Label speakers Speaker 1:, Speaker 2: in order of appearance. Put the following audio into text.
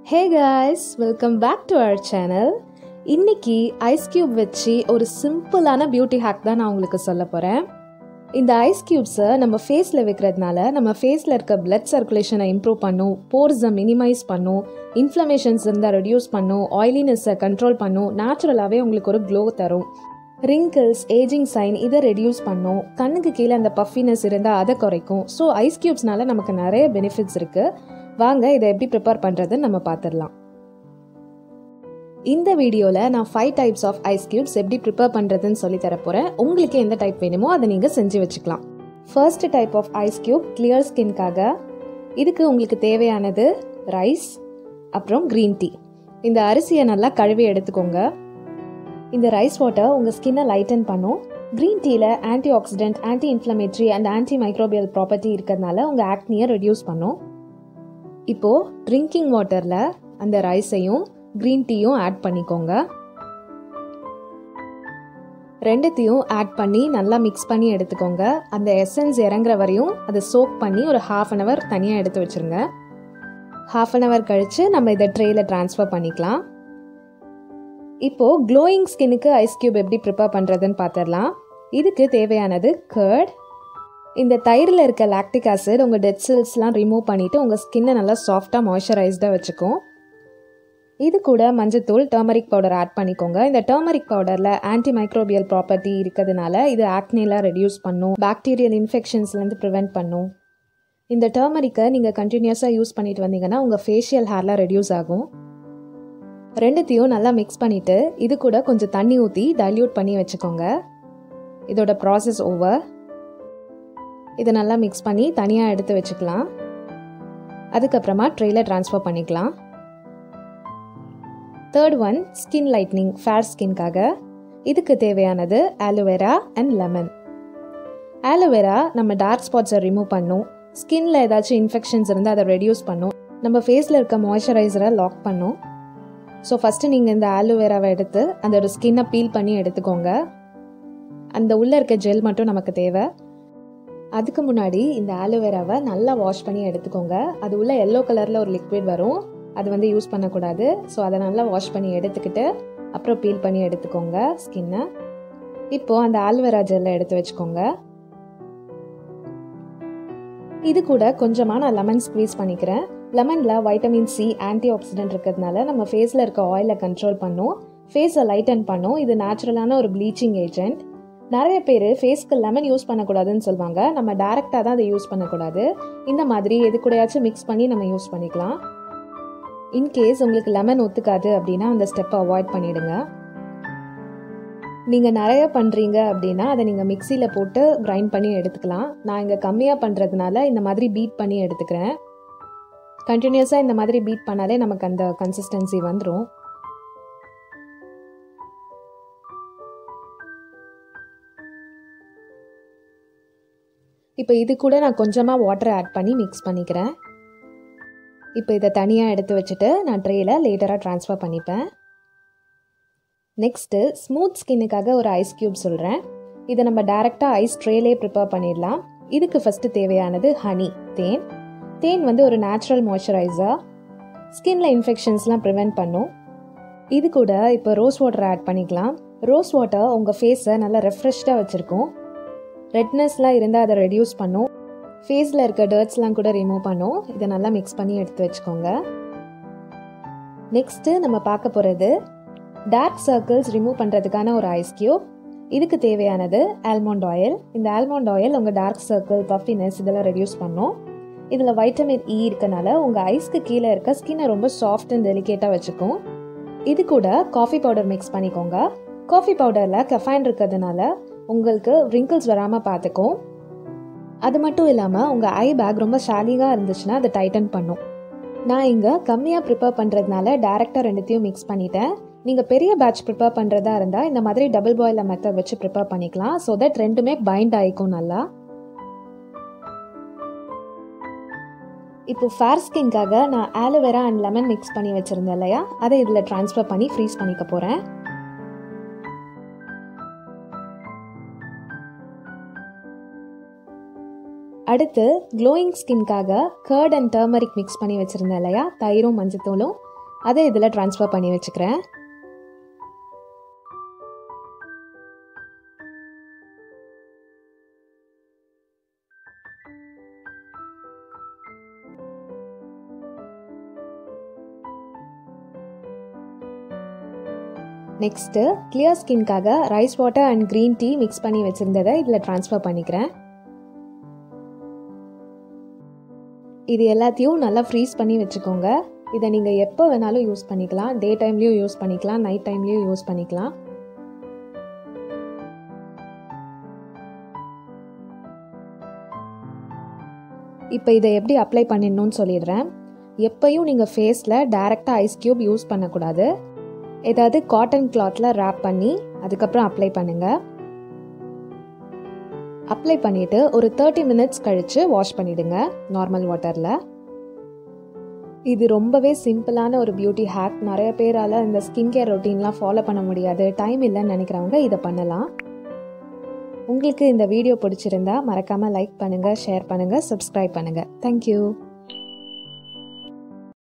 Speaker 1: hey guys welcome back to our channel இன்னைக்கு ice cube வச்சு ஒரு சிம்பிளான பியூட்டி ஹேக் தான் நான் உங்களுக்கு சொல்ல போகிறேன் இந்த ஐஸ் கியூப்ஸை நம்ம ஃபேஸில் வைக்கிறதுனால நம்ம ஃபேஸில் இருக்க பிளட் சர்க்குலேஷனை இம்ப்ரூவ் பண்ணும் போர்ஸை மினிமைஸ் பண்ணும் இன்ஃப்ளமேஷன்ஸ் இருந்தால் ரெடியூஸ் பண்ணும் ஆயிலினஸை கண்ட்ரோல் பண்ணும் நேச்சுரலாகவே உங்களுக்கு ஒரு க்ளோ தரும் ரிங்கிள்ஸ் ஏஜிங் சைன் இதை ரெடியூஸ் பண்ணும் கண்ணுக்கு கீழே அந்த பஃபினஸ் இருந்தால் அதை குறைக்கும் ஸோ ஐஸ் கியூப்ஸ்னால நமக்கு நிறைய பெனிஃபிட்ஸ் இருக்குது வாங்க இதை எப்படி ப்ரிப்பேர் பண்ணுறதுன்னு நம்ம பார்த்துடலாம் இந்த வீடியோவில் நான் five types of ice cubes எப்படி ப்ரிப்பேர் பண்ணுறதுன்னு சொல்லி தரப்போகிறேன் உங்களுக்கு எந்த டைப் வேணுமோ அதை நீங்கள் செஞ்சு வச்சுக்கலாம் first type of ice cube clear ஸ்கின்காக இதுக்கு உங்களுக்கு தேவையானது ரைஸ் அப்புறம் க்ரீன் டீ இந்த அரிசியை நல்லா கழுவி எடுத்துக்கோங்க இந்த ரைஸ் வாட்டர் உங்கள் ஸ்கின்னை லைட்டன் பண்ணும் க்ரீன் டீயில் antioxidant anti inflammatory and antimicrobial property இருக்கிறதுனால உங்கள் ஆக்னியை ரெடியூஸ் பண்ணும் இப்போது ட்ரிங்கிங் வாட்டரில் அந்த ரைஸையும் க்ரீன் டீயும் ஆட் பண்ணிக்கோங்க ரெண்டுத்தையும் ஆட் பண்ணி நல்லா மிக்ஸ் பண்ணி எடுத்துக்கோங்க அந்த எசன்ஸ் இறங்குற வரையும் அதை சோக் பண்ணி ஒரு ஹாஃப் அன் ஹவர் தனியாக எடுத்து வச்சுருங்க ஹாஃப் அன் ஹவர் கழித்து நம்ம இதை ட்ரேயில் ட்ரான்ஸ்ஃபர் பண்ணிக்கலாம் இப்போது க்ளோயிங் ஸ்கின்னுக்கு ஐஸ் கியூப் எப்படி ப்ரிப்பேர் பண்ணுறதுன்னு பார்த்துடலாம் இதுக்கு தேவையானது கர்ட் இந்த தயிரில் இருக்க லாக்டிக் ஆசிட் உங்கள் டெட் செல்ஸ்லாம் ரிமூவ் பண்ணிவிட்டு உங்கள் ஸ்கின்னை நல்லா சாஃப்டாக மாய்ஸ்சரைஸ்டாக வச்சுக்கும் இது கூட மஞ்சத்தூள் டர்மரிக் பவுடர் ஆட் பண்ணிக்கோங்க இந்த டர்மரிக் பவுடரில் ஆன்டி மைக்ரோபியல் ப்ராப்பர்ட்டி இருக்கிறதுனால இது ஆக்னேலாம் ரெடியூஸ் பண்ணும் பாக்டீரியல் இன்ஃபெக்ஷன்ஸ்லேருந்து ப்ரிவெண்ட் பண்ணும் இந்த டர்மரிக்கை நீங்கள் கண்டினியூஸாக யூஸ் பண்ணிட்டு வந்தீங்கன்னா உங்கள் ஃபேஷியல் ஹேர்லாம் ரெடியூஸ் ஆகும் ரெண்டுத்தையும் நல்லா மிக்ஸ் பண்ணிவிட்டு இது கூட கொஞ்சம் தண்ணி ஊற்றி டைல்யூட் பண்ணி வச்சுக்கோங்க இதோட ப்ராசஸ் ஓவர் இதை நல்லா மிக்ஸ் பண்ணி தனியாக எடுத்து வச்சுக்கலாம் அதுக்கப்புறமா ட்ரெயில ட்ரான்ஸ்ஃபர் பண்ணிக்கலாம் third one skin lightening fair ஸ்கின்காக இதுக்கு தேவையானது ஆலோவேரா அண்ட் லெமன் ஆலோவேரா நம்ம டார்க் ஸ்பாட்ஸை ரிமூவ் பண்ணும் ஸ்கின்ல ஏதாச்சும் இன்ஃபெக்ஷன்ஸ் இருந்தால் அதை ரெடியூஸ் பண்ணும் நம்ம ஃபேஸில் இருக்க மாய்ஸ்சரைசரை லாக் பண்ணும் ஸோ ஃபஸ்ட்டு நீங்கள் இந்த ஆலோவேராவை எடுத்து அதோட ஸ்கின்னை பீல் பண்ணி எடுத்துக்கோங்க அந்த உள்ளே இருக்க ஜெல் மட்டும் நமக்கு தேவை அதுக்கு முன்னாடி இந்த ஆலோவேராவை நல்லா வாஷ் பண்ணி எடுத்துக்கோங்க அது உள்ள எல்லோ கலரில் ஒரு லிக்விட் வரும் அது வந்து யூஸ் பண்ணக்கூடாது ஸோ அதை நல்லா வாஷ் பண்ணி எடுத்துக்கிட்டு அப்புறம் பீல் பண்ணி எடுத்துக்கோங்க ஸ்கின்னை இப்போது அந்த ஆல்வேரா ஜெல்லை எடுத்து வச்சுக்கோங்க இது கூட கொஞ்சமாக நான் லெமன் ஸ்க்வீஸ் பண்ணிக்கிறேன் லெமனில் வைட்டமின் சி ஆன்டி ஆக்சிடென்ட் இருக்கிறதுனால நம்ம ஃபேஸில் இருக்க ஆயிலை கண்ட்ரோல் பண்ணும் ஃபேஸை லைட்டன் பண்ணும் இது நேச்சுரலான ஒரு ப்ளீச்சிங் ஏஜென்ட் நிறைய பேர் ஃபேஸ்க்கு லெமன் யூஸ் பண்ணக்கூடாதுன்னு சொல்லுவாங்க நம்ம டேரெக்டாக தான் அதை யூஸ் பண்ணக்கூடாது இந்த மாதிரி எது கூடயாச்சும் மிக்ஸ் பண்ணி நம்ம யூஸ் பண்ணிக்கலாம் இன்கேஸ் உங்களுக்கு லெமன் ஒத்துக்காது அப்படின்னா அந்த ஸ்டெப்பை அவாய்ட் பண்ணிடுங்க நீங்கள் நிறைய பண்ணுறீங்க அப்படின்னா அதை நீங்கள் மிக்சியில் போட்டு கிரைண்ட் பண்ணி எடுத்துக்கலாம் நான் இங்கே கம்மியாக பண்ணுறதுனால இந்த மாதிரி பீட் பண்ணி எடுத்துக்கிறேன் கண்டினியூஸாக இந்த மாதிரி பீட் பண்ணாலே நமக்கு அந்த கன்சிஸ்டன்சி வந்துடும் இப்போ இது கூட நான் கொஞ்சமாக வாட்டர் ஆட் பண்ணி மிக்ஸ் பண்ணிக்கிறேன் இப்போ இதை தனியாக எடுத்து வச்சுட்டு நான் ட்ரேயில் லேட்டராக ட்ரான்ஸ்ஃபர் பண்ணிப்பேன் நெக்ஸ்ட்டு ஸ்மூத் ஸ்கின்னுக்காக ஒரு ஐஸ் க்யூப் சொல்கிறேன் இதை நம்ம டேரெக்டாக ஐஸ் ட்ரேலே ப்ரிப்பேர் பண்ணிடலாம் இதுக்கு ஃபஸ்ட்டு தேவையானது ஹனி தேன் தேன் வந்து ஒரு நேச்சுரல் மாய்ஸ்சரைசர் ஸ்கின்ல இன்ஃபெக்ஷன்ஸ்லாம் ப்ரிவெண்ட் பண்ணும் இது கூட இப்போ ரோஸ் வாட்டர் ஆட் பண்ணிக்கலாம் ரோஸ் வாட்டர் உங்கள் ஃபேஸை நல்லா ரெஃப்ரெஷ்டாக வச்சுருக்கும் ரெட்னஸ்லாம் இருந்தால் அதை ரெடியூஸ் பண்ணும் ஃபேஸில் இருக்க டர்ட்ஸ்லாம் கூட ரிமூவ் பண்ணும் இதை நல்லா மிக்ஸ் பண்ணி எடுத்து வச்சுக்கோங்க நெக்ஸ்ட்டு நம்ம பார்க்க போகிறது டார்க் சர்க்கிள்ஸ் ரிமூவ் பண்ணுறதுக்கான ஒரு ஐஸ் கியூப் இதுக்கு தேவையானது ஆல்மண்ட் ஆயில் இந்த ஆல்மண்ட் ஆயில் உங்கள் டார்க் சர்க்கிள் பஃபினஸ் இதெல்லாம் ரெடியூஸ் பண்ணும் இதில் வைட்டமின் இ இருக்கனால உங்கள் ஐஸ்க்கு கீழே இருக்க ஸ்கின்னை ரொம்ப சாஃப்ட் அண்ட் டெலிகேட்டாக வச்சுக்கும் இது கூட காஃபி பவுடர் மிக்ஸ் பண்ணிக்கோங்க காஃபி பவுடரில் கஃபைன் இருக்கிறதுனால உங்களுக்கு ரிங்கிள்ஸ் வராமல் பார்த்துக்கும் அது மட்டும் இல்லாமல் உங்கள் ஐ பேக் ரொம்ப ஷாலிங்காக இருந்துச்சுன்னா அதை டைட்டன் பண்ணும் நான் இங்கே கம்மியாக ப்ரிப்பேர் பண்ணுறதுனால டேரெக்டாக ரெண்டுத்தையும் மிக்ஸ் பண்ணிட்டேன் நீங்கள் பெரிய பேட்ச் ப்ரிப்பேர் பண்ணுறதா இருந்தால் இந்த மாதிரி டபுள் பாயிலர் மெத்தட் வச்சு ப்ரிப்பேர் பண்ணிக்கலாம் ஸோ தட் ரெண்டுமே பைண்ட் ஆகிக்கும் நல்லா இப்போ ஃபேர் ஸ்கின்காக நான் ஆலோவேரா அண்ட் லெமன் மிக்ஸ் பண்ணி வச்சுருந்தேன் இல்லையா அதை இதில் ட்ரான்ஸ்ஃபர் பண்ணி ஃப்ரீஸ் பண்ணிக்க போகிறேன் அடுத்து க்ளோயிங் ஸ்கின்காக கர்ட் அண்ட் டர்மரிக் மிக்ஸ் பண்ணி வச்சுருந்தேன் இல்லையா தயிரும் மஞ்சத்தூளும் அதை இதில் ட்ரான்ஸ்ஃபர் பண்ணி வச்சுக்கிறேன் நெக்ஸ்ட்டு கிளியர் ஸ்கின்காக rice water and green tea mix பண்ணி வச்சுருந்ததை இதில் ட்ரான்ஸ்ஃபர் பண்ணிக்கிறேன் இது எல்லாத்தையும் நல்லா ஃப்ரீஸ் பண்ணி வச்சுக்கோங்க இதை நீங்கள் எப்போ வேணாலும் யூஸ் பண்ணிக்கலாம் டே டைம்லேயும் யூஸ் பண்ணிக்கலாம் நைட் டைம்லேயும் யூஸ் பண்ணிக்கலாம் இப்போ இதை எப்படி அப்ளை பண்ணிடணும்னு சொல்லிடுறேன் எப்பையும் நீங்கள் ஃபேஸில் டேரெக்டாக ஐஸ் க்யூப் யூஸ் பண்ணக்கூடாது ஏதாவது காட்டன் கிளாத்தில் ரேப் பண்ணி அதுக்கப்புறம் அப்ளை பண்ணுங்கள் அப்ளை பண்ணிவிட்டு ஒரு தேர்ட்டி மினிட்ஸ் கழித்து வாஷ் பண்ணிவிடுங்க நார்மல் வாட்டரில் இது ரொம்பவே சிம்பிளான ஒரு பியூட்டி ஹேக் நிறைய பேரால் இந்த ஸ்கின் கேர் ரொட்டீன்லாம் ஃபாலோ பண்ண முடியாது டைம் இல்லைன்னு நினைக்கிறவங்க இதை பண்ணலாம் உங்களுக்கு இந்த வீடியோ பிடிச்சிருந்தா மறக்காமல் லைக் பண்ணுங்கள் ஷேர் பண்ணுங்கள் சப்ஸ்கிரைப் பண்ணுங்கள் தேங்க்யூ